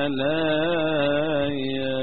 عليا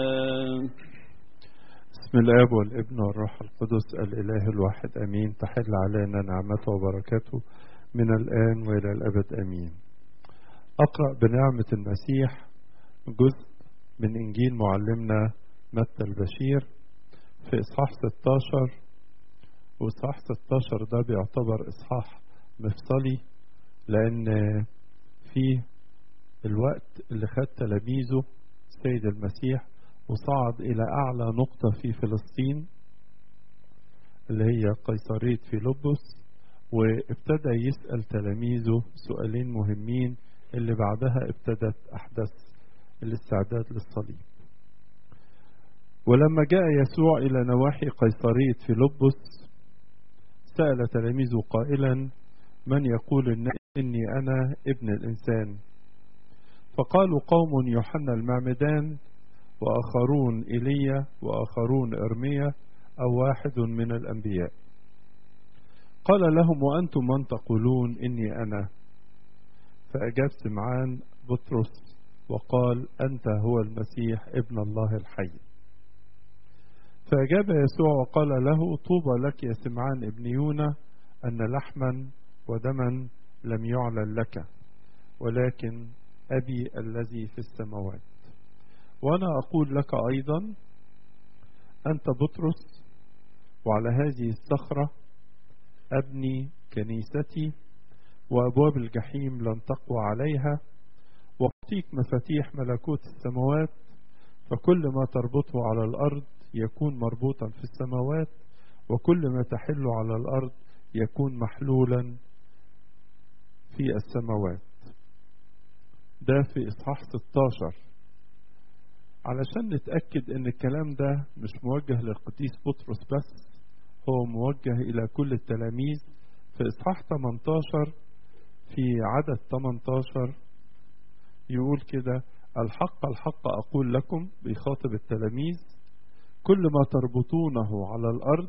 بسم الاب والابن والروح القدس الاله الواحد امين تحل علينا نعمته وبركاته من الان والى الابد امين اقرا بنعمه المسيح جزء من انجيل معلمنا متى البشير في اصحاح 16 واصحاح 16 ده بيعتبر اصحاح مفصلي لان فيه الوقت اللي خد تلاميذه السيد المسيح وصعد إلى أعلى نقطة في فلسطين اللي هي قيصرية فيلبس وابتدى يسأل تلاميذه سؤالين مهمين اللي بعدها ابتدت أحداث الاستعداد للصليب ولما جاء يسوع إلى نواحي قيصرية فيلبس سأل تلاميذه قائلا من يقول إني أنا ابن الإنسان فقالوا قوم يوحنا المعمدان وآخرون إيليا وآخرون إرميا أو واحد من الأنبياء قال لهم وأنتم من تقولون إني أنا فأجاب سمعان بطرس وقال أنت هو المسيح ابن الله الحي فأجاب يسوع وقال له طوبى لك يا سمعان ابن يونا أن لحما ودما لم يعلن لك ولكن أبي الذي في السماوات وأنا أقول لك أيضا أنت بطرس وعلى هذه الصخرة أبني كنيستي وأبواب الجحيم لن تقوى عليها وأعطيك مفاتيح ملكوت السماوات فكل ما تربطه على الأرض يكون مربوطا في السماوات وكل ما تحل على الأرض يكون محلولا في السماوات ده في إصحاح 16 علشان نتأكد ان الكلام ده مش موجه للقديس بطرس بس هو موجه الى كل التلاميذ في اصحاح 18 في عدد 18 يقول كده الحق الحق اقول لكم بيخاطب التلاميذ كل ما تربطونه على الارض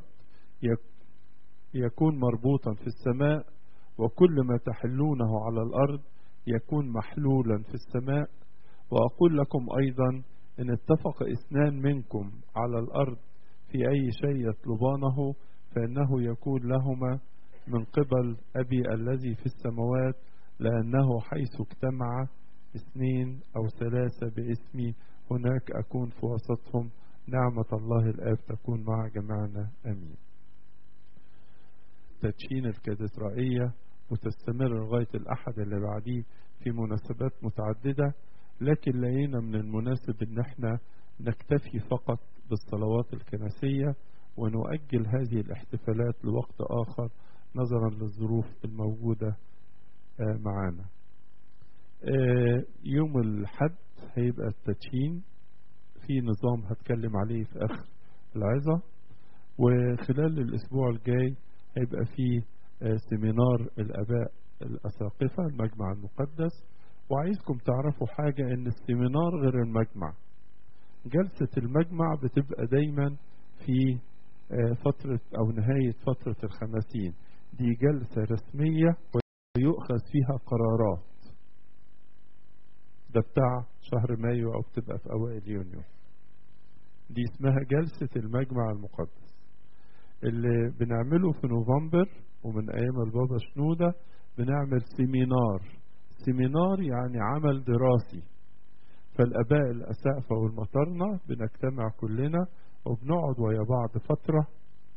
يكون مربوطا في السماء وكل ما تحلونه على الارض يكون محلولا في السماء واقول لكم ايضا إن اتفق اثنان منكم على الأرض في أي شيء يطلبانه فإنه يكون لهما من قبل أبي الذي في السماوات لأنه حيث اجتمع اثنين أو ثلاثة باسمي هناك أكون في وسطهم نعمة الله الآب تكون مع جميعنا أمين تدشين الكاتدرائية وتستمر لغاية الأحد اللي بعديه في مناسبات متعددة لكن لقينا من المناسب ان احنا نكتفي فقط بالصلوات الكنسية ونؤجل هذه الاحتفالات لوقت آخر نظرا للظروف الموجودة معانا يوم الحد هيبقى التدشين في نظام هتكلم عليه في آخر العظة وخلال الأسبوع الجاي هيبقى في سيمينار الآباء الأساقفة المجمع المقدس وعايزكم تعرفوا حاجة ان السيمينار غير المجمع جلسة المجمع بتبقى دايما في فترة او نهاية فترة الخمسين دي جلسة رسمية ويؤخذ فيها قرارات ده بتاع شهر مايو او بتبقى في اوائل يونيو دي اسمها جلسة المجمع المقدس اللي بنعمله في نوفمبر ومن ايام البابا شنودة بنعمل سيمينار سيمينار يعني عمل دراسي فالاباء الاسقفه والمطرنه بنجتمع كلنا وبنقعد ويا بعض فتره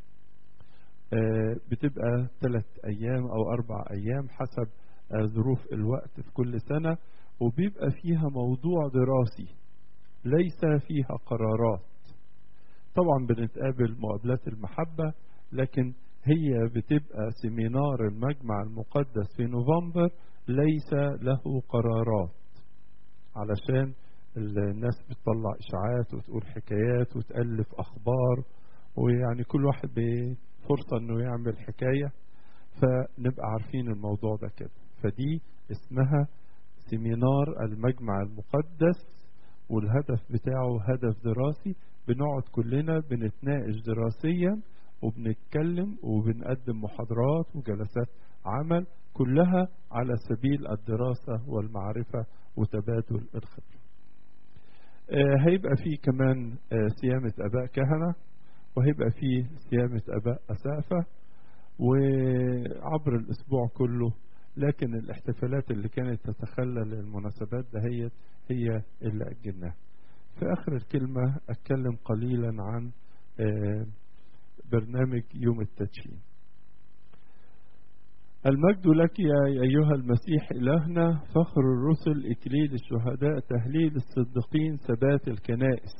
بتبقى ثلاث ايام او اربع ايام حسب ظروف الوقت في كل سنه وبيبقى فيها موضوع دراسي ليس فيها قرارات طبعا بنتقابل مقابلات المحبه لكن هي بتبقى سيمينار المجمع المقدس في نوفمبر ليس له قرارات علشان الناس بتطلع اشاعات وتقول حكايات وتالف اخبار ويعني كل واحد بفرصه انه يعمل حكايه فنبقى عارفين الموضوع ده كده فدي اسمها سيمينار المجمع المقدس والهدف بتاعه هدف دراسي بنقعد كلنا بنتناقش دراسيا وبنتكلم وبنقدم محاضرات وجلسات عمل كلها على سبيل الدراسة والمعرفة وتبادل الخبرة هيبقى فيه كمان صيامة أباء كهنة وهيبقى فيه صيامة أباء أسافة وعبر الأسبوع كله لكن الاحتفالات اللي كانت تتخلل المناسبات دهيت هي اللي أجلناها في آخر الكلمة أتكلم قليلا عن برنامج يوم التدشين المجد لك يا أيها المسيح إلهنا فخر الرسل إكليل الشهداء تهليل الصديقين ثبات الكنائس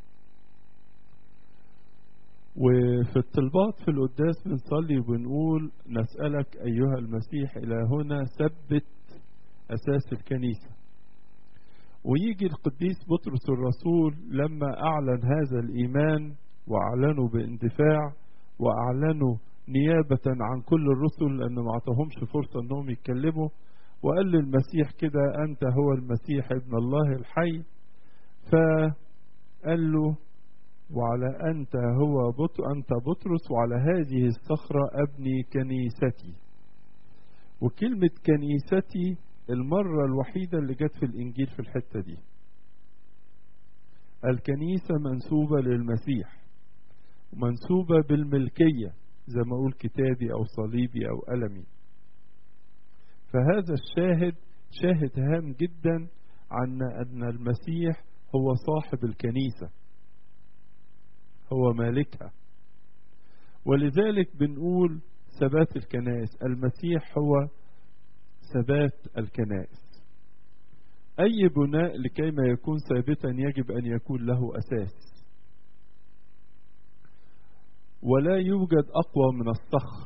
وفي الطلبات في القداس بنصلي وبنقول نسألك أيها المسيح إلهنا ثبت أساس الكنيسة ويجي القديس بطرس الرسول لما أعلن هذا الإيمان وأعلنه باندفاع وأعلنه نيابة عن كل الرسل لأنه ما أعطاهمش فرصة أنهم يتكلموا وقال للمسيح كده أنت هو المسيح ابن الله الحي فقال له وعلى أنت هو بط أنت بطرس وعلى هذه الصخرة أبني كنيستي وكلمة كنيستي المرة الوحيدة اللي جت في الإنجيل في الحتة دي الكنيسة منسوبة للمسيح ومنسوبة بالملكية زي ما أقول كتابي أو صليبي أو قلمي فهذا الشاهد شاهد هام جدا عن أن المسيح هو صاحب الكنيسة هو مالكها ولذلك بنقول ثبات الكنائس المسيح هو ثبات الكنائس أي بناء لكيما يكون ثابتا يجب أن يكون له أساس ولا يوجد أقوى من الصخر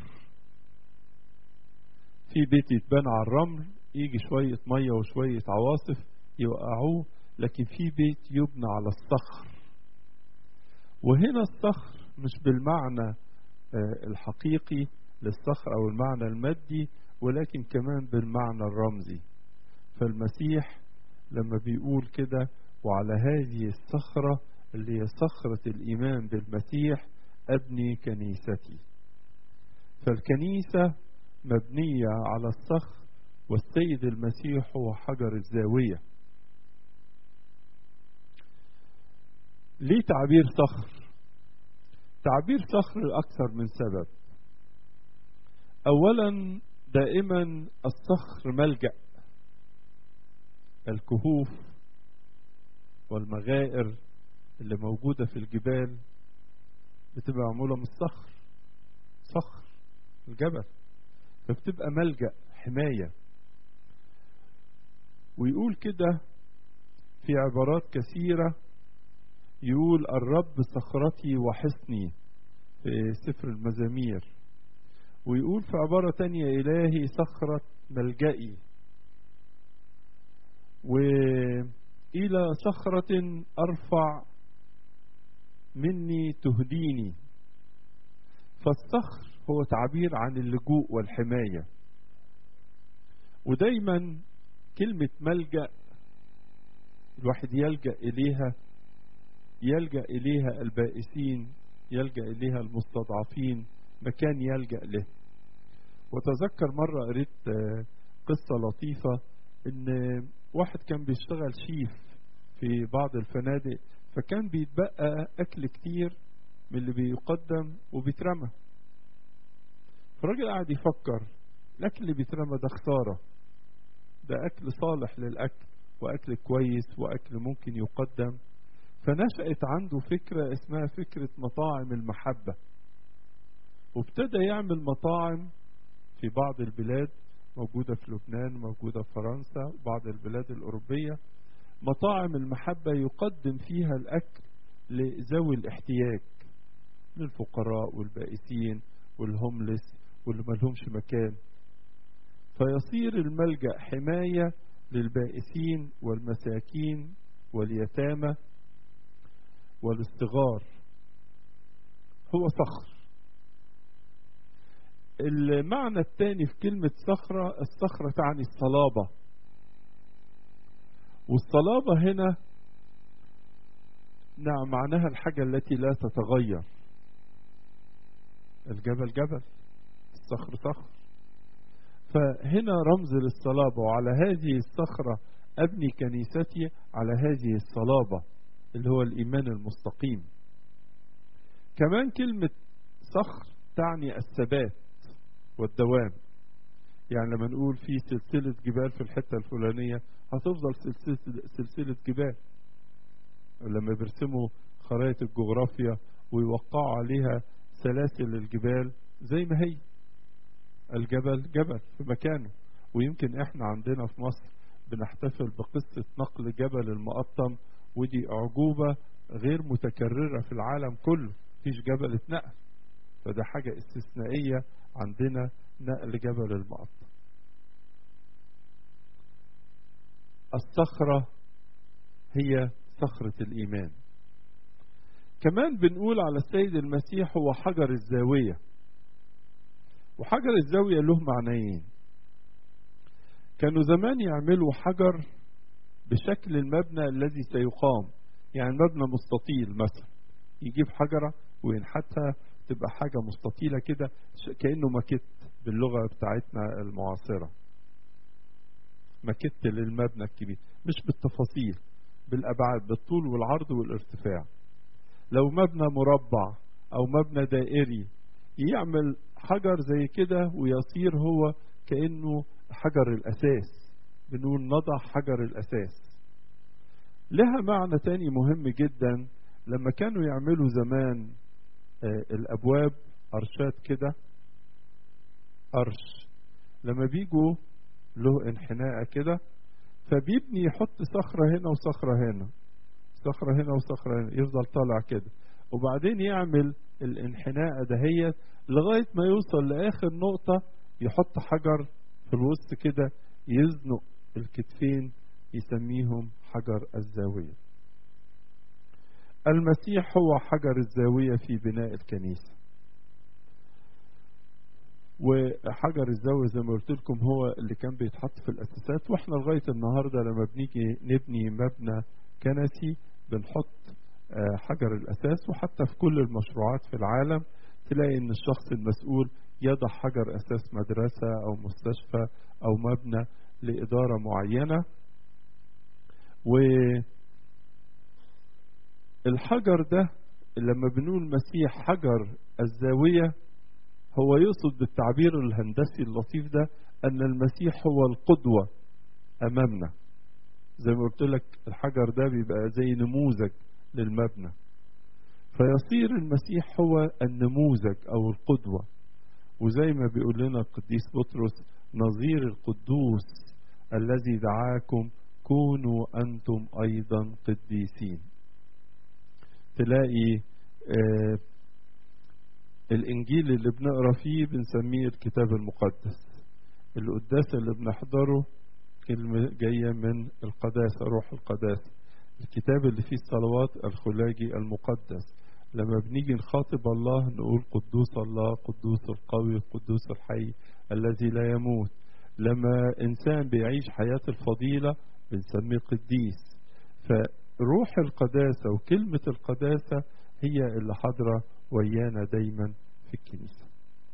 في بيت يتبنى على الرمل يجي شوية مية وشوية عواصف يوقعوه لكن في بيت يبنى على الصخر وهنا الصخر مش بالمعنى الحقيقي للصخر أو المعنى المادي ولكن كمان بالمعنى الرمزي فالمسيح لما بيقول كده وعلى هذه الصخرة اللي هي صخرة الإيمان بالمسيح أبني كنيستي فالكنيسة مبنية على الصخر والسيد المسيح هو حجر الزاوية ليه تعبير صخر تعبير صخر لأكثر من سبب أولا دائما الصخر ملجأ الكهوف والمغائر اللي موجودة في الجبال بتبقى معمولة من الصخر صخر الجبل فبتبقى ملجأ حماية ويقول كده في عبارات كثيرة يقول الرب صخرتي وحصني في سفر المزامير ويقول في عبارة تانية إلهي صخرة ملجئي وإلى صخرة أرفع مني تهديني فالصخر هو تعبير عن اللجوء والحماية ودايما كلمة ملجأ الواحد يلجأ إليها يلجأ إليها البائسين يلجأ إليها المستضعفين مكان يلجأ له وتذكر مرة قريت قصة لطيفة إن واحد كان بيشتغل شيف في بعض الفنادق فكان بيتبقى أكل كتير من اللي بيقدم وبيترمى فالراجل قاعد يفكر الأكل اللي بيترمى ده خسارة ده أكل صالح للأكل وأكل كويس وأكل ممكن يقدم فنشأت عنده فكرة اسمها فكرة مطاعم المحبة وابتدى يعمل مطاعم في بعض البلاد موجودة في لبنان موجودة في فرنسا بعض البلاد الأوروبية مطاعم المحبة يقدم فيها الأكل لذوي الاحتياج للفقراء والبائسين والهوملس واللي ملهمش مكان فيصير الملجأ حماية للبائسين والمساكين واليتامى والصغار هو صخر المعنى الثاني في كلمة صخرة الصخرة تعني الصلابة والصلابة هنا نعم معناها الحاجة التي لا تتغير الجبل جبل الصخر صخر فهنا رمز للصلابة وعلى هذه الصخرة أبني كنيستي على هذه الصلابة اللي هو الإيمان المستقيم كمان كلمة صخر تعني الثبات والدوام يعني لما نقول في سلسلة جبال في الحتة الفلانية هتفضل سلسلة, سلسلة جبال لما بيرسموا خرائط الجغرافيا ويوقعوا عليها سلاسل الجبال زي ما هي الجبل جبل في مكانه ويمكن احنا عندنا في مصر بنحتفل بقصة نقل جبل المقطم ودي أعجوبة غير متكررة في العالم كله مفيش جبل اتنقل فده حاجة استثنائية عندنا نقل جبل المقطم الصخرة هي صخرة الإيمان كمان بنقول على السيد المسيح هو حجر الزاوية وحجر الزاوية له معنيين كانوا زمان يعملوا حجر بشكل المبنى الذي سيقام يعني مبنى مستطيل مثلا يجيب حجرة وينحتها تبقى حاجة مستطيلة كده كأنه ماكيت باللغة بتاعتنا المعاصرة ماكيت للمبنى الكبير مش بالتفاصيل بالأبعاد بالطول والعرض والارتفاع لو مبنى مربع أو مبنى دائري يعمل حجر زي كده ويصير هو كأنه حجر الأساس بنقول نضع حجر الأساس لها معنى تاني مهم جدا لما كانوا يعملوا زمان الأبواب أرشات كده أرش لما بيجوا له انحناء كده فبيبني يحط صخرة هنا وصخرة هنا صخرة هنا وصخرة هنا يفضل طالع كده وبعدين يعمل الانحناء دهيت لغاية ما يوصل لآخر نقطة يحط حجر في الوسط كده يزنق الكتفين يسميهم حجر الزاوية المسيح هو حجر الزاوية في بناء الكنيسة وحجر الزاوية زي ما قلت لكم هو اللي كان بيتحط في الأساسات واحنا لغاية النهاردة لما بنيجي نبني مبنى كنسي بنحط حجر الأساس وحتى في كل المشروعات في العالم تلاقي ان الشخص المسؤول يضع حجر أساس مدرسة أو مستشفى أو مبنى لإدارة معينة و الحجر ده لما بنقول مسيح حجر الزاوية هو يقصد بالتعبير الهندسي اللطيف ده أن المسيح هو القدوة أمامنا زي ما قلت لك الحجر ده بيبقى زي نموذج للمبنى فيصير المسيح هو النموذج أو القدوة وزي ما بيقول لنا القديس بطرس نظير القدوس الذي دعاكم كونوا أنتم أيضا قديسين تلاقي آه الإنجيل اللي بنقرا فيه بنسميه الكتاب المقدس القداس اللي بنحضره كلمة جاية من القداسة روح القداسة الكتاب اللي فيه الصلوات الخلاجي المقدس لما بنيجي نخاطب الله نقول قدوس الله قدوس القوي قدوس الحي الذي لا يموت لما إنسان بيعيش حياة الفضيلة بنسميه قديس فروح القداسة وكلمة القداسة هي اللي حاضرة ويانا دايما في الكنيسة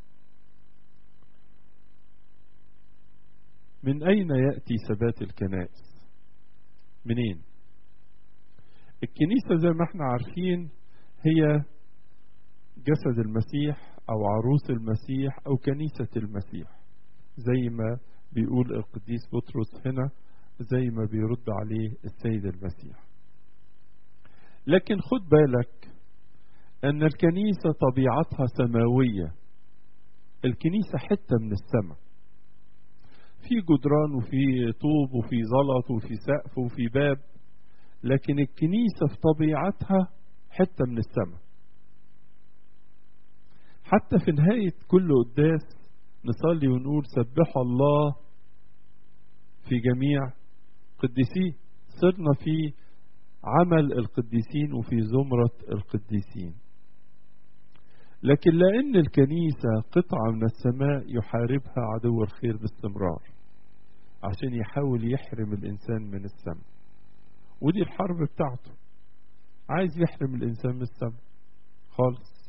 من أين يأتي ثبات الكنائس منين الكنيسة زي ما احنا عارفين هي جسد المسيح أو عروس المسيح أو كنيسة المسيح زي ما بيقول القديس بطرس هنا زي ما بيرد عليه السيد المسيح لكن خد بالك أن الكنيسة طبيعتها سماوية الكنيسة حتة من السماء في جدران وفي طوب وفي زلط وفي سقف وفي باب لكن الكنيسة في طبيعتها حتة من السماء حتى في نهاية كل قداس نصلي ونقول سبحوا الله في جميع قديسيه صرنا في عمل القديسين وفي زمرة القديسين لكن لأن الكنيسة قطعة من السماء يحاربها عدو الخير باستمرار عشان يحاول يحرم الإنسان من السماء ودي الحرب بتاعته عايز يحرم الإنسان من السماء خالص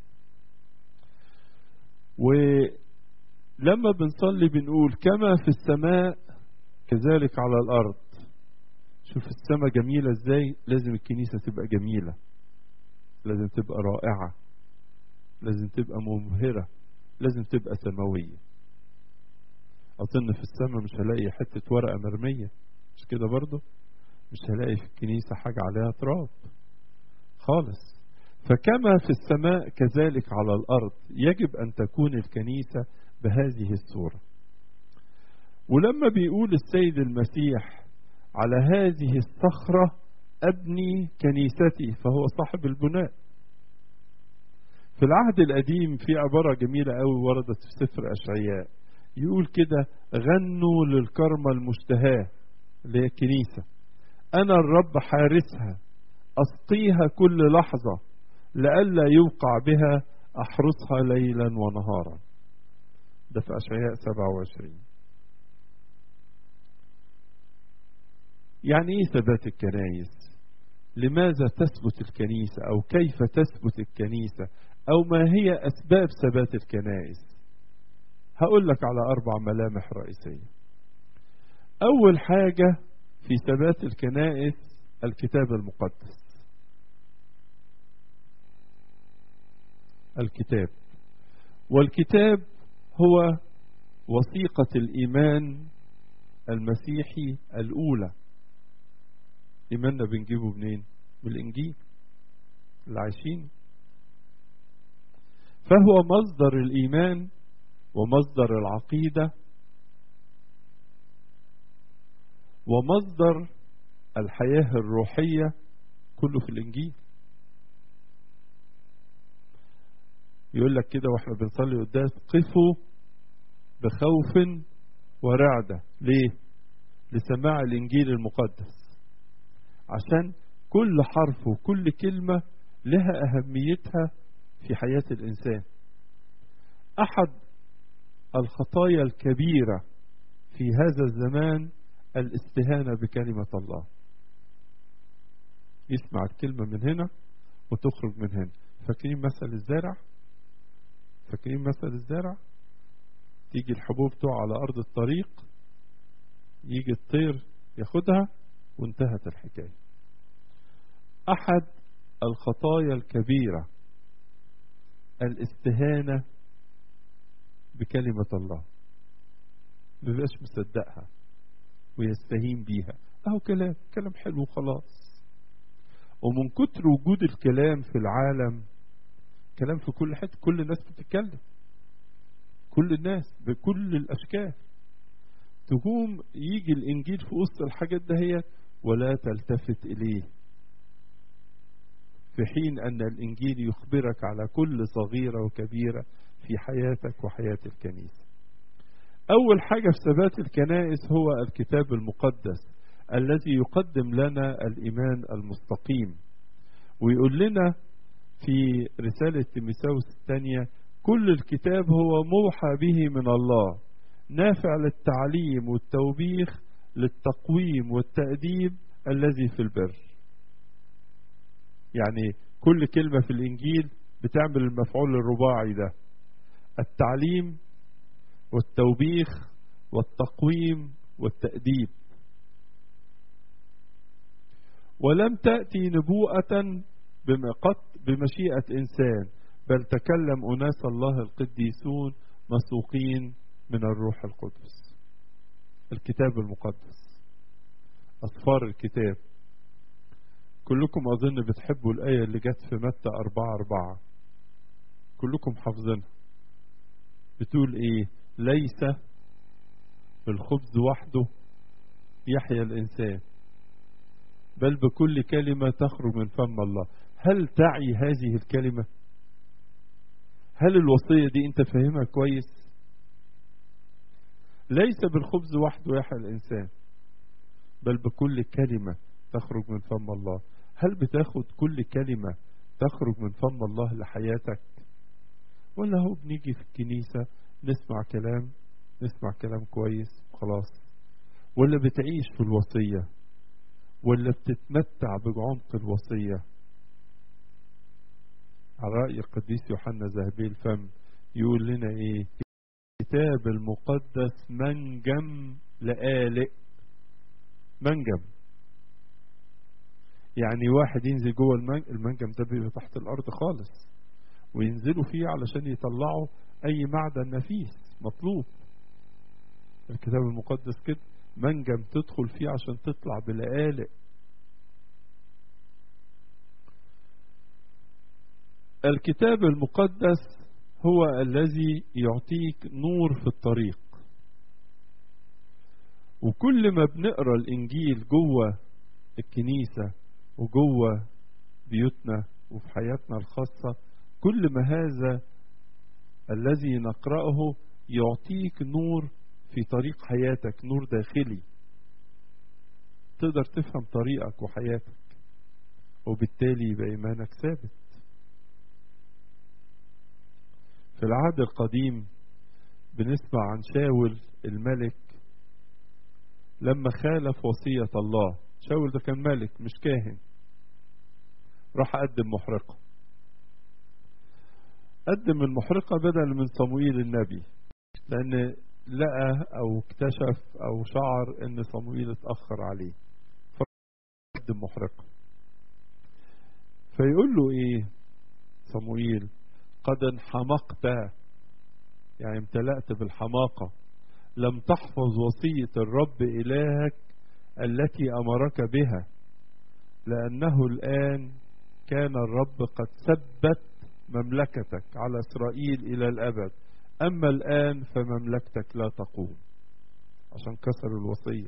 ولما بنصلي بنقول كما في السماء كذلك على الأرض شوف السماء جميلة ازاي لازم الكنيسة تبقى جميلة لازم تبقى رائعة لازم تبقى مبهرة لازم تبقى سماوية أظن في السماء مش هلاقي حتة ورقة مرمية مش كده برضه مش هلاقي في الكنيسة حاجة عليها تراب خالص فكما في السماء كذلك على الأرض يجب أن تكون الكنيسة بهذه الصورة ولما بيقول السيد المسيح على هذه الصخرة أبني كنيستي فهو صاحب البناء في العهد القديم في عبارة جميلة أوي وردت في سفر أشعياء يقول كده غنوا للكرمة المشتهاة اللي هي الكنيسة أنا الرب حارسها أسقيها كل لحظة لئلا يوقع بها أحرسها ليلا ونهارا ده في أشعياء 27 يعني إيه ثبات الكنايس لماذا تثبت الكنيسة أو كيف تثبت الكنيسة أو ما هي أسباب ثبات الكنائس هقول لك على أربع ملامح رئيسية أول حاجة في ثبات الكنائس الكتاب المقدس الكتاب والكتاب هو وثيقة الإيمان المسيحي الأولى إيماننا بنجيبه منين؟ من الإنجيل اللي عايشين فهو مصدر الإيمان ومصدر العقيدة ومصدر الحياة الروحية كله في الإنجيل يقول لك كده واحنا بنصلي قداس قفوا بخوف ورعدة ليه لسماع الإنجيل المقدس عشان كل حرف وكل كلمة لها أهميتها في حياة الإنسان أحد الخطايا الكبيرة في هذا الزمان الاستهانة بكلمة الله يسمع الكلمة من هنا وتخرج من هنا فاكرين مثل الزارع فاكرين مثل الزارع تيجي الحبوب تقع على أرض الطريق يجي الطير ياخدها وانتهت الحكاية أحد الخطايا الكبيرة الاستهانة بكلمة الله مبقاش مصدقها ويستهين بيها اهو كلام كلام حلو خلاص ومن كتر وجود الكلام في العالم كلام في كل حته كل الناس بتتكلم كل الناس بكل الاشكال تقوم يجي الانجيل في وسط الحاجات دهيت ولا تلتفت اليه في حين ان الانجيل يخبرك على كل صغيره وكبيره في حياتك وحياه الكنيسه اول حاجه في ثبات الكنائس هو الكتاب المقدس الذي يقدم لنا الايمان المستقيم ويقول لنا في رساله تيموثاوس الثانيه كل الكتاب هو موحى به من الله نافع للتعليم والتوبيخ للتقويم والتأديب الذي في البر يعني كل كلمة في الإنجيل بتعمل المفعول الرباعي ده التعليم والتوبيخ والتقويم والتأديب ولم تأتي نبوءة بمشيئة إنسان بل تكلم أناس الله القديسون مسوقين من الروح القدس الكتاب المقدس أصفار الكتاب كلكم أظن بتحبوا الآية اللي جت في متى أربعة أربعة كلكم حافظينها بتقول إيه ليس بالخبز وحده يحيا الإنسان بل بكل كلمة تخرج من فم الله هل تعي هذه الكلمة هل الوصية دي انت فاهمها كويس ليس بالخبز وحده يحيا الإنسان بل بكل كلمة تخرج من فم الله هل بتاخد كل كلمة تخرج من فم الله لحياتك ولا هو بنيجي في الكنيسة نسمع كلام نسمع كلام كويس خلاص ولا بتعيش في الوصية ولا بتتمتع بعمق الوصية على رأي القديس يوحنا ذهبي الفم يقول لنا ايه الكتاب المقدس منجم لآلئ منجم يعني واحد ينزل جوه المنجم المنجم ده بيبقى تحت الارض خالص وينزلوا فيه علشان يطلعوا اي معدن نفيس مطلوب الكتاب المقدس كده منجم تدخل فيه عشان تطلع بلقالق الكتاب المقدس هو الذي يعطيك نور في الطريق وكل ما بنقرا الانجيل جوه الكنيسه وجوه بيوتنا وفي حياتنا الخاصه كل ما هذا الذي نقراه يعطيك نور في طريق حياتك نور داخلي تقدر تفهم طريقك وحياتك وبالتالي يبقى ايمانك ثابت في العهد القديم بنسمع عن شاول الملك لما خالف وصية الله شاول ده كان ملك مش كاهن راح قدم محرقة قدم المحرقة بدل من صموئيل النبي لأن لقى أو اكتشف أو شعر إن صموئيل اتأخر عليه فقدم محرقة فيقول له إيه صموئيل قد انحمقت يعني امتلأت بالحماقة لم تحفظ وصية الرب إلهك التي أمرك بها لأنه الآن كان الرب قد ثبت مملكتك على إسرائيل إلى الأبد أما الآن فمملكتك لا تقوم عشان كسر الوصية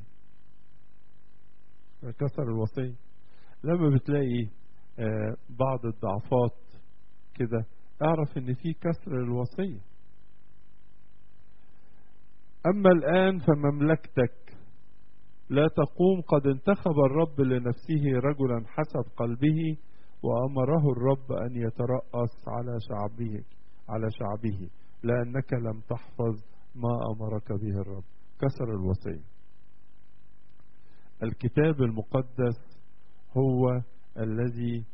كسر الوصية لما بتلاقي بعض الضعفات كده اعرف ان في كسر الوصية اما الان فمملكتك لا تقوم قد انتخب الرب لنفسه رجلا حسب قلبه وامره الرب ان يترأس على شعبه على شعبه لانك لم تحفظ ما امرك به الرب كسر الوصية الكتاب المقدس هو الذي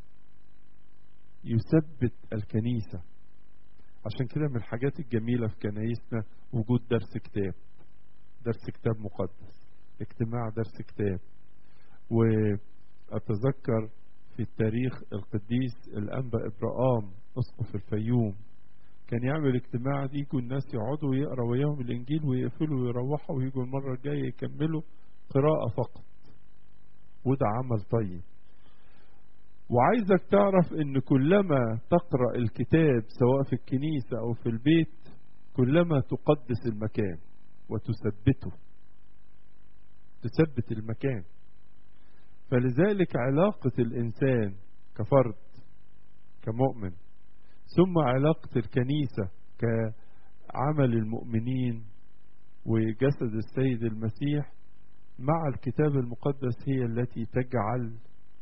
يثبت الكنيسة عشان كده من الحاجات الجميلة في كنايسنا وجود درس كتاب درس كتاب مقدس اجتماع درس كتاب وأتذكر في التاريخ القديس الأنبا إبراهام أسقف الفيوم كان يعمل اجتماع دي يجوا الناس يقعدوا ويقرا وياهم الإنجيل ويقفلوا ويروحوا ويجوا المرة الجاية يكملوا قراءة فقط وده عمل طيب وعايزك تعرف ان كلما تقرا الكتاب سواء في الكنيسه او في البيت كلما تقدس المكان وتثبته تثبت المكان فلذلك علاقه الانسان كفرد كمؤمن ثم علاقه الكنيسه كعمل المؤمنين وجسد السيد المسيح مع الكتاب المقدس هي التي تجعل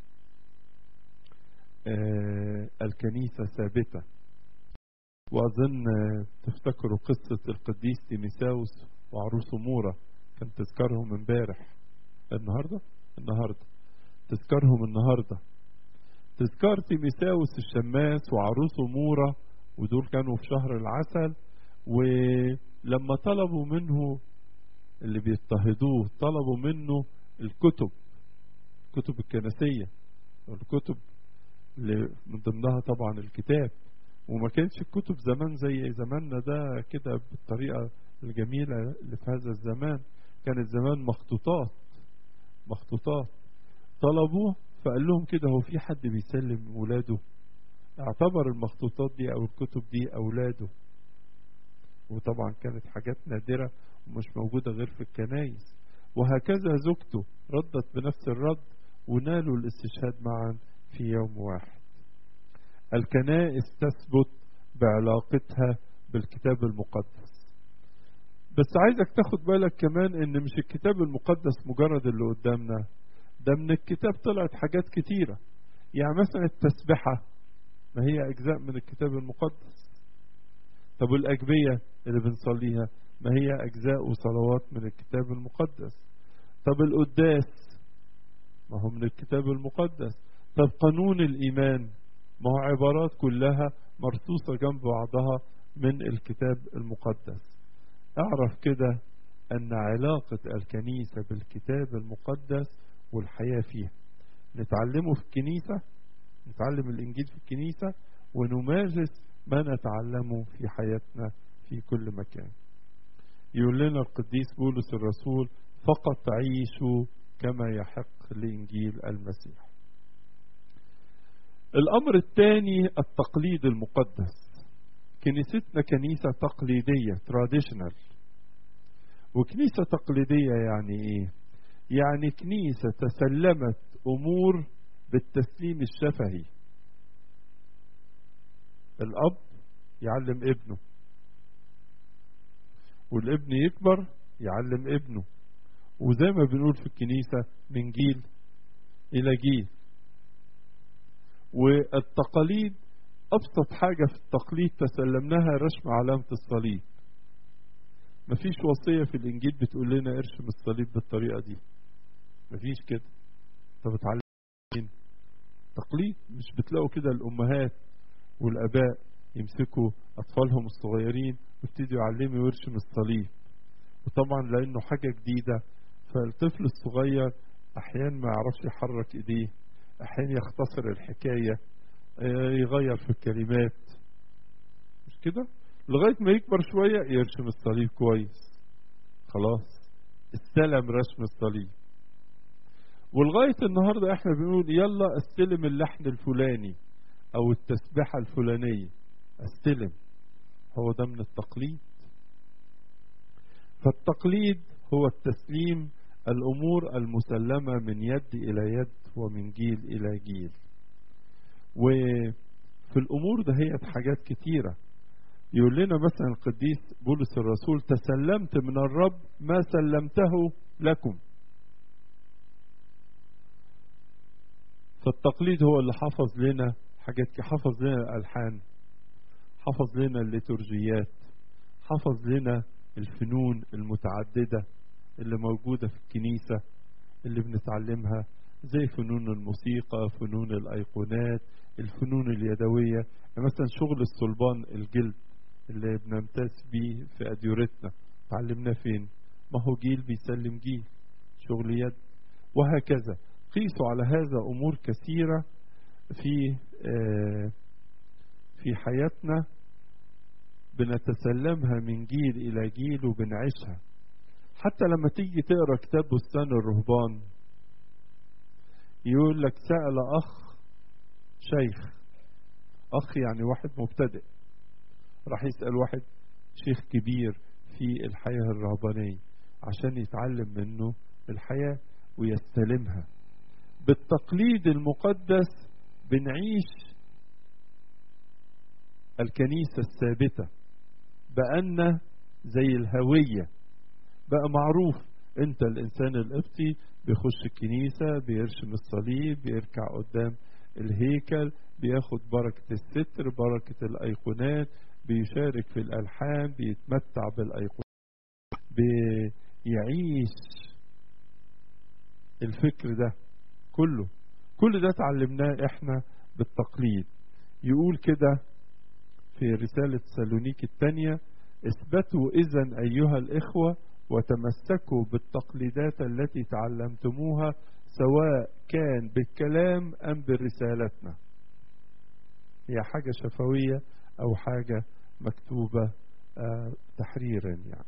الكنيسة ثابتة وأظن تفتكروا قصة القديس تيميساوس وعروسه مورا كان تذكرهم امبارح النهاردة النهاردة تذكرهم النهاردة تذكار تيميساوس الشماس وعروسه مورا ودول كانوا في شهر العسل ولما طلبوا منه اللي بيضطهدوه طلبوا منه الكتب الكتب الكنسية الكتب اللي من ضمنها طبعا الكتاب وما كانش الكتب زمان زي زماننا ده كده بالطريقة الجميلة اللي في هذا الزمان كانت زمان مخطوطات مخطوطات طلبوه فقال لهم كده هو في حد بيسلم ولاده اعتبر المخطوطات دي او الكتب دي اولاده وطبعا كانت حاجات نادرة ومش موجودة غير في الكنايس وهكذا زوجته ردت بنفس الرد ونالوا الاستشهاد معا في يوم واحد الكنائس تثبت بعلاقتها بالكتاب المقدس بس عايزك تاخد بالك كمان ان مش الكتاب المقدس مجرد اللي قدامنا ده من الكتاب طلعت حاجات كتيرة يعني مثلا التسبحة ما هي أجزاء من الكتاب المقدس طب والأجبية اللي بنصليها ما هي أجزاء وصلوات من الكتاب المقدس طب القداس ما هو من الكتاب المقدس طب قانون الإيمان ما هو عبارات كلها مرصوصة جنب بعضها من الكتاب المقدس اعرف كده أن علاقة الكنيسة بالكتاب المقدس والحياة فيها نتعلمه في الكنيسة نتعلم الإنجيل في الكنيسة ونمارس ما نتعلمه في حياتنا في كل مكان يقول لنا القديس بولس الرسول فقط عيشوا كما يحق لإنجيل المسيح الأمر الثاني التقليد المقدس كنيستنا كنيسة تقليدية traditional وكنيسة تقليدية يعني إيه؟ يعني كنيسة تسلمت أمور بالتسليم الشفهي الأب يعلم ابنه والابن يكبر يعلم ابنه وزي ما بنقول في الكنيسة من جيل إلى جيل والتقاليد أبسط حاجة في التقليد تسلمناها رسم علامة الصليب مفيش وصية في الإنجيل بتقول لنا ارسم الصليب بالطريقة دي مفيش كده طب اتعلم تقليد مش بتلاقوا كده الأمهات والآباء يمسكوا أطفالهم الصغيرين ويبتدوا يعلموا ويرسم الصليب وطبعا لأنه حاجة جديدة فالطفل الصغير أحيانا ما يعرفش يحرك إيديه أحيانا يختصر الحكاية يغير في الكلمات مش كده لغاية ما يكبر شوية يرسم الصليب كويس خلاص استلم رسم الصليب ولغاية النهاردة احنا بنقول يلا استلم اللحن الفلاني او التسبيحة الفلانية استلم هو ده من التقليد فالتقليد هو التسليم الامور المسلمة من يد الى يد ومن جيل الى جيل وفي الامور ده هي حاجات كتيرة يقول لنا مثلا القديس بولس الرسول تسلمت من الرب ما سلمته لكم فالتقليد هو اللي حفظ لنا حاجات حفظ لنا الألحان حفظ لنا الليتورجيات حفظ لنا الفنون المتعددة اللي موجودة في الكنيسة اللي بنتعلمها زي فنون الموسيقى فنون الأيقونات الفنون اليدوية مثلا شغل الصلبان الجلد اللي بنمتاز بيه في أديورتنا تعلمناه فين ما هو جيل بيسلم جيل شغل يد وهكذا قيسوا على هذا أمور كثيرة في في حياتنا بنتسلمها من جيل إلى جيل وبنعيشها حتى لما تيجي تقرا كتاب بستان الرهبان يقول لك سأل أخ شيخ أخ يعني واحد مبتدئ راح يسأل واحد شيخ كبير في الحياة الرهبانية عشان يتعلم منه الحياة ويستلمها بالتقليد المقدس بنعيش الكنيسة الثابتة بقالنا زي الهوية بقى معروف انت الانسان القبطي بيخش الكنيسة بيرشم الصليب بيركع قدام الهيكل بياخد بركة الستر بركة الايقونات بيشارك في الالحان بيتمتع بالايقونات بيعيش الفكر ده كله كل ده اتعلمناه احنا بالتقليد يقول كده في رسالة سالونيك الثانية اثبتوا إذا أيها الإخوة وتمسكوا بالتقليدات التي تعلمتموها سواء كان بالكلام أم برسالتنا هي حاجة شفوية أو حاجة مكتوبة آه تحريرا يعني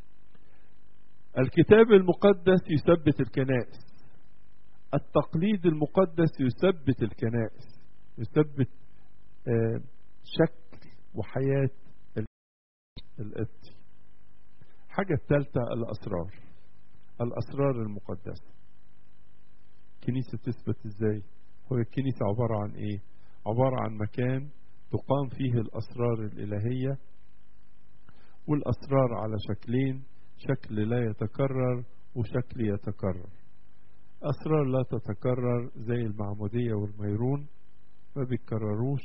الكتاب المقدس يثبت الكنائس التقليد المقدس يثبت الكنائس يثبت آه شكل وحياة القبطي حاجة الثالثة الأسرار الأسرار المقدسة كنيسة تثبت ازاي هو الكنيسة عبارة عن ايه عبارة عن مكان تقام فيه الأسرار الإلهية والأسرار على شكلين شكل لا يتكرر وشكل يتكرر أسرار لا تتكرر زي المعمودية والميرون ما بيتكرروش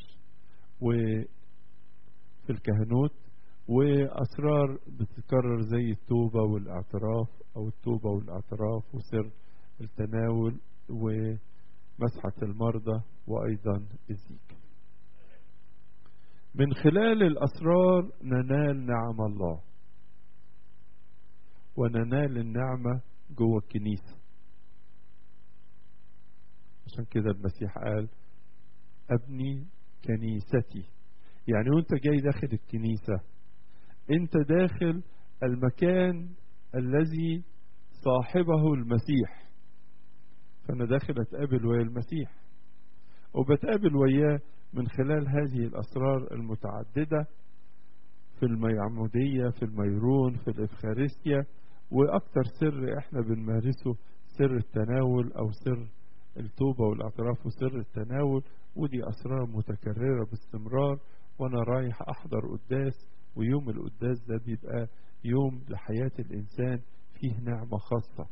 وفي الكهنوت وأسرار بتتكرر زي التوبة والاعتراف أو التوبة والاعتراف وسر التناول ومسحة المرضى وأيضا الزيك من خلال الأسرار ننال نعم الله وننال النعمة جوه الكنيسة عشان كده المسيح قال ابني كنيستي يعني وانت جاي داخل الكنيسة انت داخل المكان الذي صاحبه المسيح فانا داخل اتقابل ويا المسيح وبتقابل وياه من خلال هذه الاسرار المتعدده في الميعموديه في الميرون في الافخارستيا واكتر سر احنا بنمارسه سر التناول او سر التوبه والاعتراف وسر التناول ودي اسرار متكرره باستمرار وانا رايح احضر قداس ويوم القداس ده بيبقى يوم لحياه الانسان فيه نعمه خاصه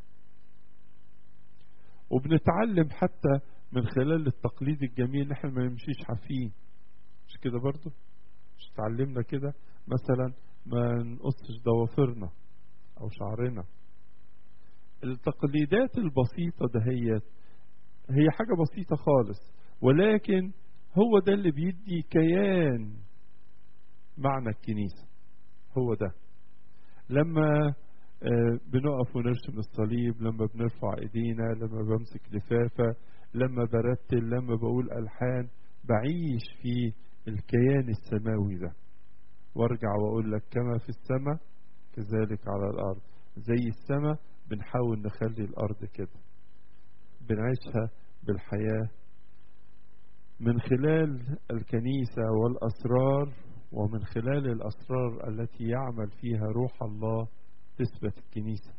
وبنتعلم حتى من خلال التقليد الجميل ان احنا ما نمشيش حافين مش كده برضو مش اتعلمنا كده مثلا ما نقصش ضوافرنا او شعرنا التقليدات البسيطة دهيت هي حاجة بسيطة خالص ولكن هو ده اللي بيدي كيان معنى الكنيسة هو ده لما بنقف ونرسم الصليب لما بنرفع ايدينا لما بمسك لفافة لما برتل لما بقول ألحان بعيش في الكيان السماوي ده وارجع واقول لك كما في السماء كذلك على الارض زي السماء بنحاول نخلي الارض كده بنعيشها بالحياة من خلال الكنيسة والأسرار ومن خلال الأسرار التي يعمل فيها روح الله تثبت الكنيسة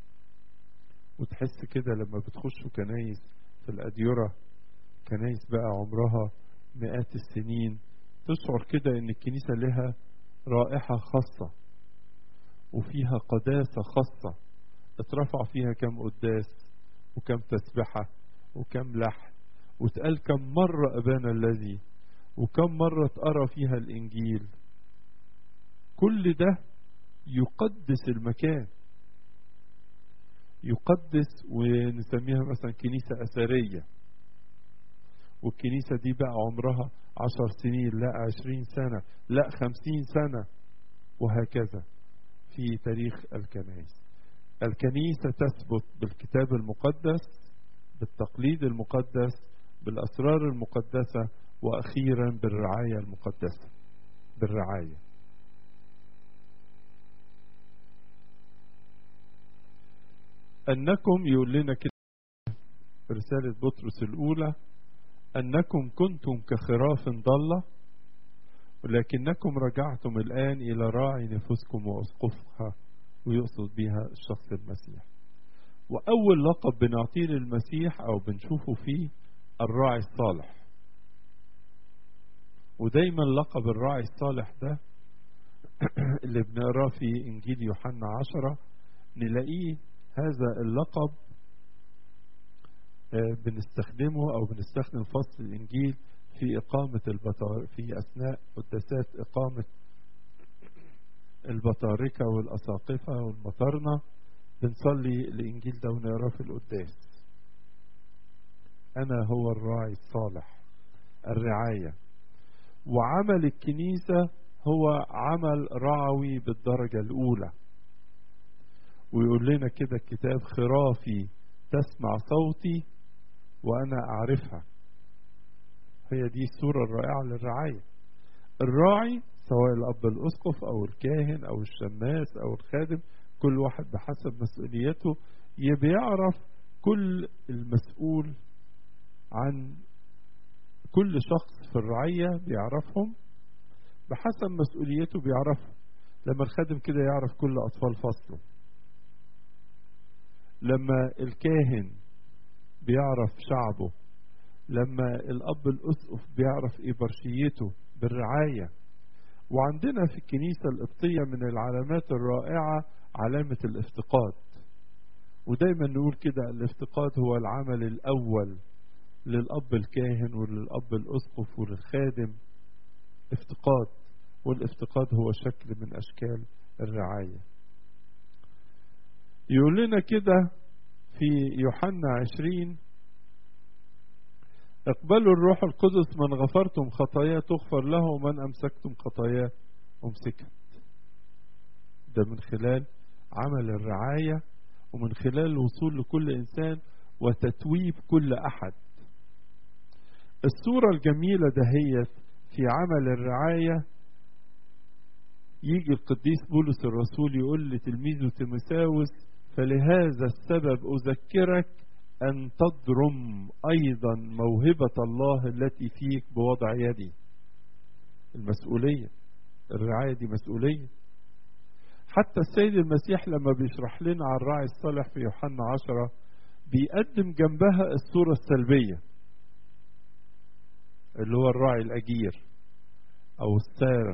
وتحس كده لما بتخشوا كنايس في الأديرة كنايس بقى عمرها مئات السنين تشعر كده ان الكنيسة لها رائحة خاصة وفيها قداسة خاصة اترفع فيها كم قداس وكم تسبحة وكم لحن واتقال كم مرة أبانا الذي وكم مرة اتقرا فيها الإنجيل كل ده يقدس المكان يقدس ونسميها مثلا كنيسة أثرية والكنيسة دي بقى عمرها عشر سنين لا عشرين سنة لا خمسين سنة وهكذا في تاريخ الكنائس الكنيسة تثبت بالكتاب المقدس بالتقليد المقدس بالأسرار المقدسة وأخيرا بالرعاية المقدسة بالرعاية أنكم يقول لنا كده رسالة بطرس الأولى أنكم كنتم كخراف ضالة ولكنكم رجعتم الآن إلى راعي نفوسكم وأسقفها ويقصد بها الشخص المسيح وأول لقب بنعطيه للمسيح أو بنشوفه فيه الراعي الصالح ودايما لقب الراعي الصالح ده اللي بنقراه في إنجيل يوحنا عشرة نلاقيه هذا اللقب بنستخدمه أو بنستخدم فصل الإنجيل في إقامة البطار في أثناء قداسات إقامة البطاركة والأساقفة والمطرنة بنصلي الإنجيل ده ونقراه في القداس أنا هو الراعي الصالح الرعاية وعمل الكنيسة هو عمل رعوي بالدرجة الأولى ويقول لنا كده الكتاب خرافي تسمع صوتي وأنا أعرفها هي دي الصورة الرائعة للرعاية الراعي سواء الأب الأسقف أو الكاهن أو الشماس أو الخادم كل واحد بحسب مسؤوليته بيعرف كل المسؤول عن كل شخص في الرعية بيعرفهم بحسب مسؤوليته بيعرفهم لما الخادم كده يعرف كل أطفال فصله لما الكاهن بيعرف شعبه لما الأب الأسقف بيعرف إبرشيته بالرعاية وعندنا في الكنيسة القبطية من العلامات الرائعة علامة الافتقاد ودايما نقول كده الافتقاد هو العمل الأول للأب الكاهن وللأب الأسقف وللخادم افتقاد والافتقاد هو شكل من أشكال الرعاية يقول لنا كده في يوحنا عشرين اقبلوا الروح القدس من غفرتم خطاياه تغفر له ومن أمسكتم خطاياه أمسكت ده من خلال عمل الرعاية ومن خلال الوصول لكل إنسان وتتويب كل أحد الصورة الجميلة دهيت في عمل الرعاية يجي القديس بولس الرسول يقول لتلميذه تيموساوس فلهذا السبب أذكرك أن تضرم أيضا موهبة الله التي فيك بوضع يدي المسؤولية الرعاية دي مسؤولية حتى السيد المسيح لما بيشرح لنا عن الراعي الصالح في يوحنا عشرة بيقدم جنبها الصورة السلبية اللي هو الراعي الأجير أو السارق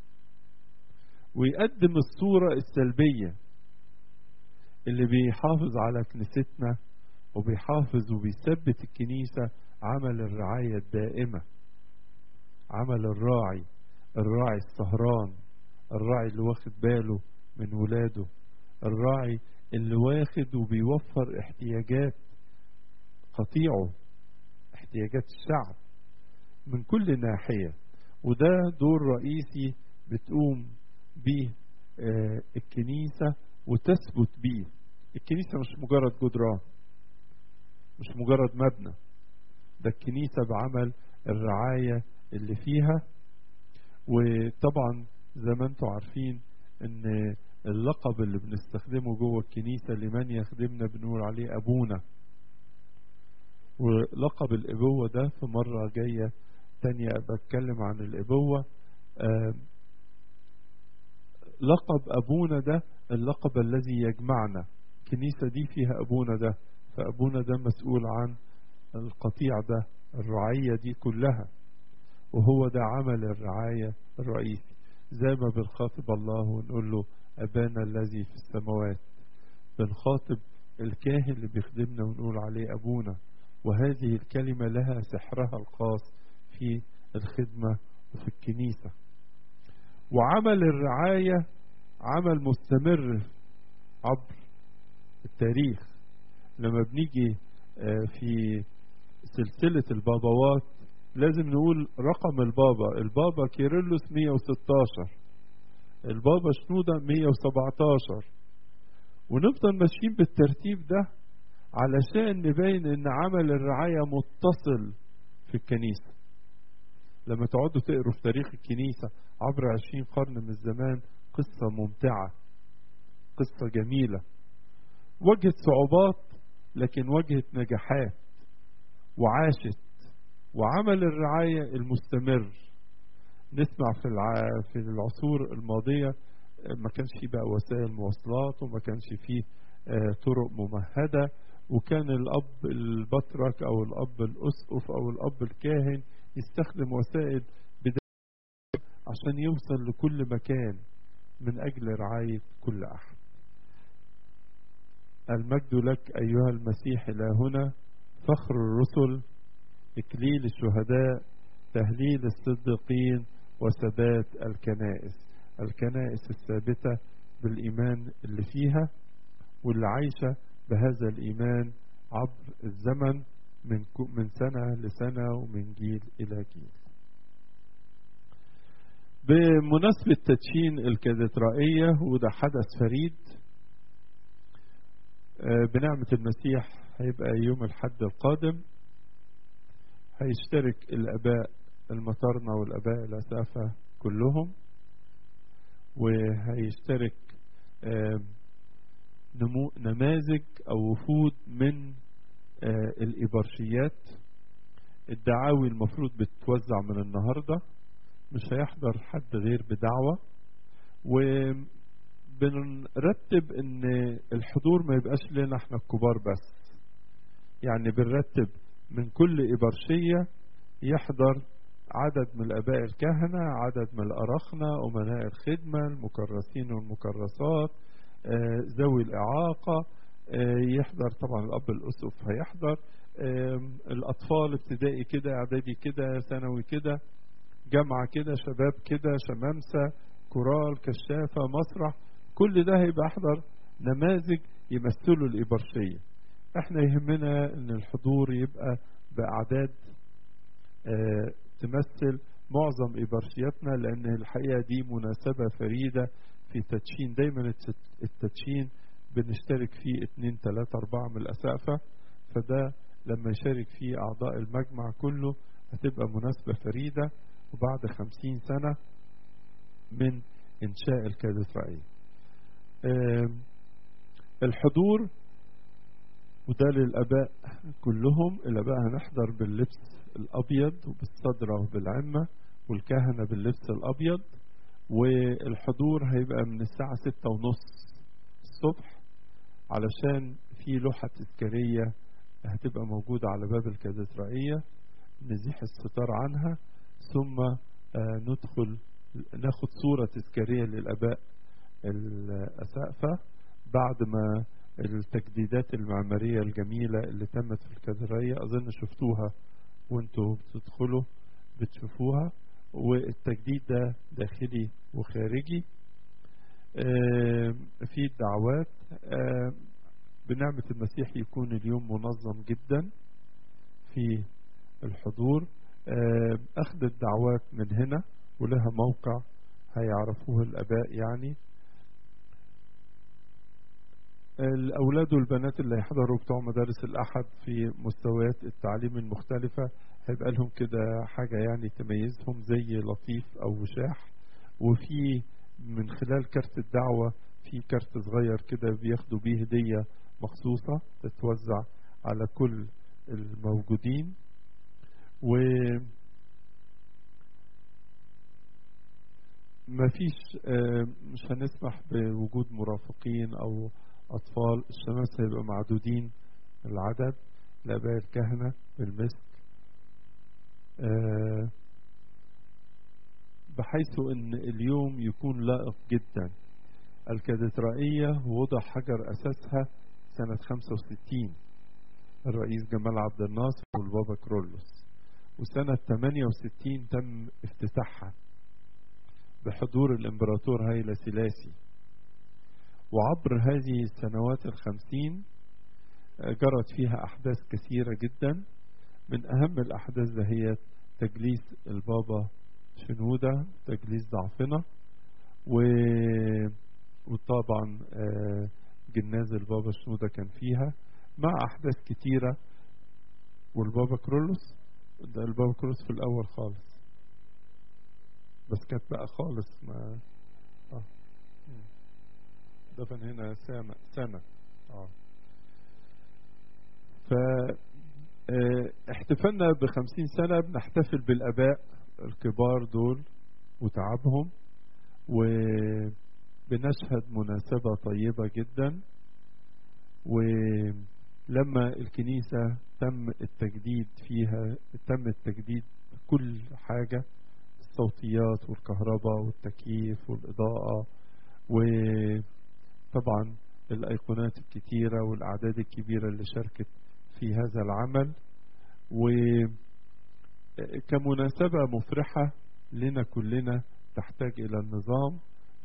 ويقدم الصورة السلبية اللي بيحافظ على كنيستنا وبيحافظ وبيثبت الكنيسة عمل الرعاية الدائمة عمل الراعي الراعي السهران الراعي اللي واخد باله من ولاده الراعي اللي واخد وبيوفر احتياجات قطيعه احتياجات الشعب من كل ناحية وده دور رئيسي بتقوم به آه الكنيسة وتثبت به الكنيسة مش مجرد جدران مش مجرد مبنى ده الكنيسة بعمل الرعاية اللي فيها وطبعا زي ما انتم عارفين ان اللقب اللي بنستخدمه جوه الكنيسة لمن يخدمنا بنقول عليه أبونا ولقب الإبوة ده في مرة جاية تانية بتكلم عن الإبوة آه لقب أبونا ده اللقب الذي يجمعنا الكنيسة دي فيها أبونا ده فأبونا ده مسؤول عن القطيع ده الرعية دي كلها وهو ده عمل الرعاية الرئيسي زي ما بنخاطب الله ونقول له أبانا الذي في السماوات بنخاطب الكاهن اللي بيخدمنا ونقول عليه أبونا وهذه الكلمة لها سحرها الخاص في الخدمة وفي الكنيسة وعمل الرعاية عمل مستمر عبر التاريخ لما بنيجي في سلسلة الباباوات لازم نقول رقم البابا البابا كيرلس 116 البابا شنودة 117 ونفضل ماشيين بالترتيب ده علشان نبين ان عمل الرعاية متصل في الكنيسة لما تقعدوا تقروا في تاريخ الكنيسة عبر عشرين قرن من الزمان قصة ممتعة قصة جميلة واجهت صعوبات لكن واجهت نجاحات وعاشت وعمل الرعاية المستمر نسمع في الع... في العصور الماضية ما كانش فيه بقى وسائل مواصلات وما كانش فيه طرق ممهدة وكان الأب البطرك أو الأب الأسقف أو الأب الكاهن يستخدم وسائل بداية عشان يوصل لكل مكان من أجل رعاية كل أحد المجد لك أيها المسيح إلى هنا فخر الرسل إكليل الشهداء تهليل الصديقين وثبات الكنائس الكنائس الثابتة بالإيمان اللي فيها واللي عايشة بهذا الإيمان عبر الزمن من من سنة لسنة ومن جيل إلى جيل. بمناسبة تدشين الكاتدرائية وده حدث فريد بنعمة المسيح هيبقى يوم الحد القادم هيشترك الآباء المطرنة والآباء الأسافة كلهم وهيشترك نماذج أو وفود من الإبرشيات الدعاوي المفروض بتتوزع من النهاردة مش هيحضر حد غير بدعوة وبنرتب ان الحضور ما يبقاش لنا احنا الكبار بس يعني بنرتب من كل إبرشية يحضر عدد من الآباء الكهنة عدد من الأرخنة أمناء الخدمة المكرسين والمكرسات ذوي الإعاقة يحضر طبعا الأب الأسقف هيحضر الأطفال ابتدائي كده إعدادي كده ثانوي كده جامعة كده شباب كده شمامسة كورال كشافة مسرح كل ده هيبقى أحضر نماذج يمثلوا الإبرشية احنا يهمنا ان الحضور يبقى بأعداد اه تمثل معظم إبرشياتنا لأن الحقيقة دي مناسبة فريدة في تدشين دايما التدشين بنشترك فيه اتنين تلاتة أربعة من الأسقفة فده لما يشارك فيه أعضاء المجمع كله هتبقى مناسبة فريدة وبعد خمسين سنة من إنشاء الكاتدرائية الحضور وده للآباء كلهم الآباء هنحضر باللبس الأبيض وبالصدرة وبالعمة والكهنة باللبس الأبيض والحضور هيبقى من الساعة ستة ونص الصبح علشان في لوحة تذكارية هتبقى موجودة على باب الكاتدرائية نزيح الستار عنها ثم ندخل ناخد صورة تذكارية للآباء الأسقفة بعد ما التجديدات المعمارية الجميلة اللي تمت في الكاتدرائية أظن شفتوها وانتوا بتدخلوا بتشوفوها والتجديد ده داخلي وخارجي في الدعوات بنعمة المسيح يكون اليوم منظم جدا في الحضور أخذ الدعوات من هنا ولها موقع هيعرفوه الآباء يعني الأولاد والبنات اللي هيحضروا بتوع مدارس الأحد في مستويات التعليم المختلفة هيبقى لهم كده حاجة يعني تميزهم زي لطيف أو وشاح وفي من خلال كارت الدعوة في كارت صغير كده بياخدوا بيه هدية مخصوصة تتوزع على كل الموجودين و ما فيش مش هنسمح بوجود مرافقين أو أطفال الشمس هيبقى معدودين العدد الآباء الكهنة بالمسك بحيث أن اليوم يكون لائق جدا الكاتدرائية وضع حجر أساسها سنة 65 الرئيس جمال عبد الناصر والبابا كرولوس وسنة 68 تم افتتاحها بحضور الإمبراطور هايلا سلاسي وعبر هذه السنوات الخمسين جرت فيها أحداث كثيرة جدا من أهم الأحداث هي تجليس البابا شنودة تجليس ضعفنا و... وطبعا جناز البابا شنودة كان فيها مع أحداث كتيرة والبابا كرولوس ده البابا كرولوس في الأول خالص بس كانت بقى خالص ما آه. دفن هنا سنة سنة اه ف احتفلنا بخمسين سنة بنحتفل بالآباء الكبار دول وتعبهم وبنشهد مناسبة طيبة جدا ولما الكنيسة تم التجديد فيها تم التجديد كل حاجة الصوتيات والكهرباء والتكييف والإضاءة وطبعا الأيقونات الكتيرة والأعداد الكبيرة اللي شاركت في هذا العمل وكمناسبة مفرحة لنا كلنا تحتاج إلى النظام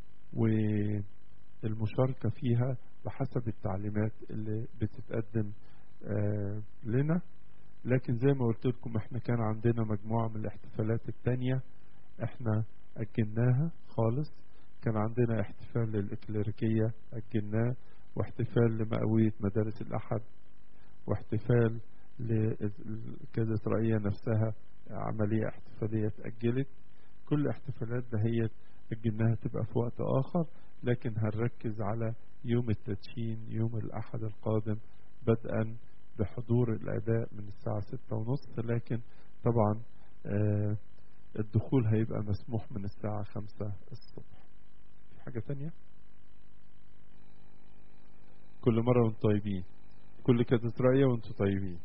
والمشاركة فيها بحسب التعليمات اللي بتتقدم لنا لكن زي ما قلت لكم احنا كان عندنا مجموعة من الاحتفالات التانية احنا أجلناها خالص كان عندنا احتفال للإكليريكية أجلناه واحتفال لمئوية مدارس الأحد واحتفال للكاتدرائية نفسها عملية احتفالية اتأجلت كل احتفالات دهيت أجلناها تبقى في وقت آخر لكن هنركز على يوم التدشين يوم الأحد القادم بدءا بحضور الآباء من الساعة ستة ونص لكن طبعا آه الدخول هيبقى مسموح من الساعة خمسة الصبح في حاجة تانية كل مرة وانتم طيبين كل كاتدرائية وانتم طيبين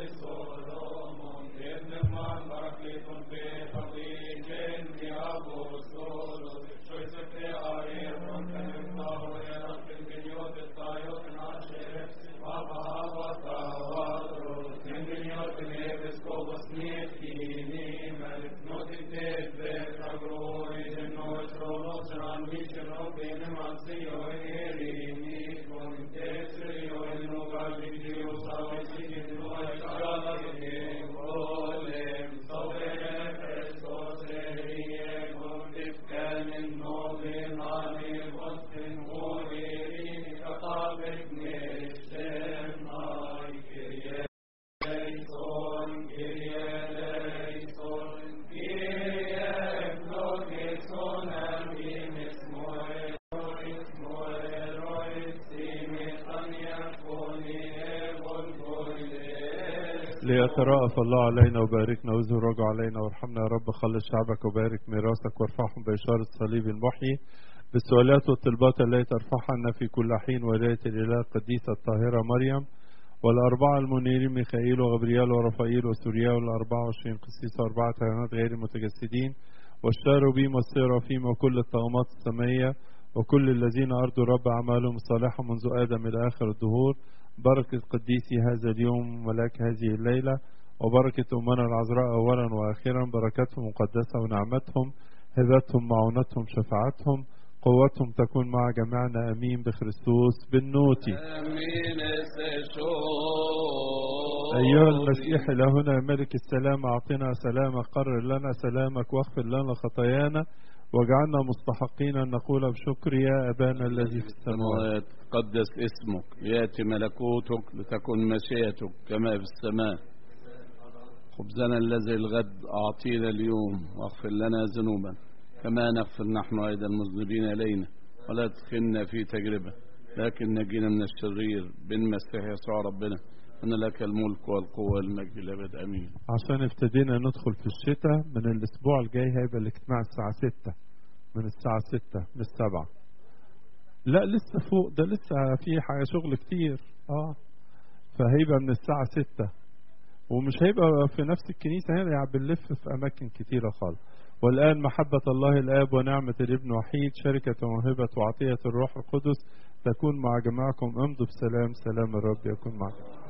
Solomon, ليترأف الله علينا وباركنا واظهر رجع علينا وارحمنا يا رب خلص شعبك وبارك ميراثك وارفعهم بإشارة الصليب المحيي بالسؤالات والطلبات التي ترفعها لنا في كل حين ولاية الإله القديسة الطاهرة مريم والأربعة المنيرين ميخائيل وغبريال ورفائيل وسوريا والأربعة وعشرين قسيس وأربعة كهنات غير المتجسدين والشاروبيم والسيرافيم وكل الطغمات السمائية وكل الذين أرضوا رب أعمالهم الصالحة منذ آدم إلى آخر الدهور بركة قديسي هذا اليوم ملاك هذه الليلة وبركة أمنا العذراء أولا وآخرا بركتهم مقدسة ونعمتهم هبتهم معونتهم شفاعتهم قوتهم تكون مع جميعنا أمين بخريستوس بالنوتي امين أيها المسيح إلهنا ملك السلام أعطنا سلامك قرر لنا سلامك واغفر لنا خطايانا واجعلنا مستحقين أن نقول بشكر يا أبانا الذي في السماوات السماوات قدس اسمك ليأتي ملكوتك لتكن مشيئتك كما في السماء خبزنا الذي الغد أعطينا اليوم واغفر لنا ذنوبا كما نغفر نحن أيضا المذنبين إلينا ولا تدخلنا في تجربة لكن نجينا من الشرير بالمسيح يسوع ربنا أن لك الملك والقوة والمجد الأبد أمين عشان ابتدينا ندخل في الشتاء من الأسبوع الجاي هيبقى الاجتماع الساعة ستة من الساعة ستة مش سبعة لا لسه فوق ده لسه في حاجة شغل كتير اه فهيبقى من الساعة ستة ومش هيبقى في نفس الكنيسة هنا يعني بنلف في أماكن كتيرة خالص والآن محبة الله الآب ونعمة الابن وحيد شركة وموهبة وعطية الروح القدس تكون مع جماعكم امضوا بسلام سلام الرب يكون معكم